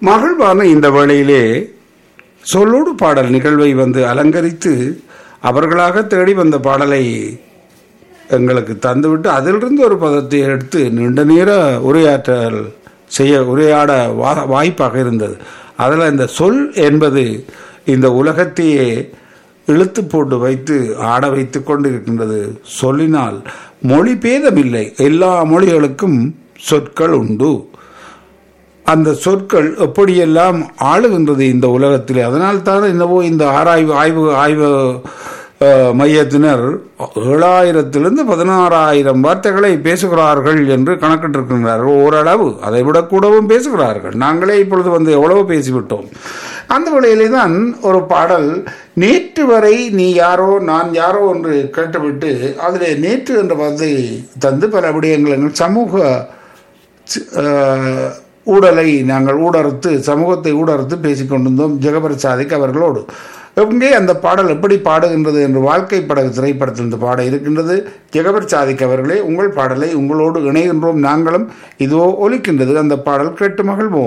மகிழ்வான இந்த வேளையிலே சொல்லோடு பாடல் நிகழ்வை வந்து அலங்கரித்து அவர்களாக தேடி வந்த பாடலை எங்களுக்கு தந்துவிட்டு அதிலிருந்து ஒரு பதத்தை எடுத்து நீண்ட நேர உரையாற்றல் செய்ய உரையாட வா வாய்ப்பாக இருந்தது அதில் இந்த சொல் என்பது இந்த உலகத்தையே இழுத்து போட்டு வைத்து ஆட வைத்து கொண்டு இருக்கின்றது சொல்லினால் மொழி பேதமில்லை எல்லா மொழிகளுக்கும் சொற்கள் உண்டு அந்த சொற்கள் எப்படியெல்லாம் ஆளுகின்றது இந்த உலகத்திலே அதனால் தான் என்னவோ இந்த ஆராய்வு ஆய்வு ஆய்வு அஹ், மையத்தினர் ஏழாயிரத்திலிருந்து பதினாறாயிரம் வார்த்தைகளை பேசுகிறார்கள் என்று கணக்கிட்டிருக்கின்றார்கள் ஓரளவு அதை விட கூடவும் பேசுகிறார்கள் நாங்களே இப்பொழுது வந்து எவ்வளவு பேசிவிட்டோம் அந்த வேளையிலே தான் ஒரு பாடல் நேற்று வரை நீ யாரோ நான் யாரோ என்று கேட்டுவிட்டு அதில் நேற்று என்ற பதத்தை தந்து பல விடயங்கள் எங்கள் சமூக சி- அஹ், ஊடலை நாங்கள் ஊடறுத்து சமூகத்தை ஊடறுத்து பேசிக் கொண்டிருந்தோம் ஜெகபர் சாதிக் அவர்களோடு எங்கே அந்த பாடல் எப்படி பாடுகின்றது என்று வாழ்க்கை படகு திரைப்படத்தில் இந்த பாட இருக்கின்றது ஜெகபர் சாதிக் அவர்களே உங்கள் பாடலை உங்களோடு இணைகின்றோம் நாங்களும் இதோ ஒலிக்கின்றது அந்த பாடல் கேட்டு மகிழ்வோம்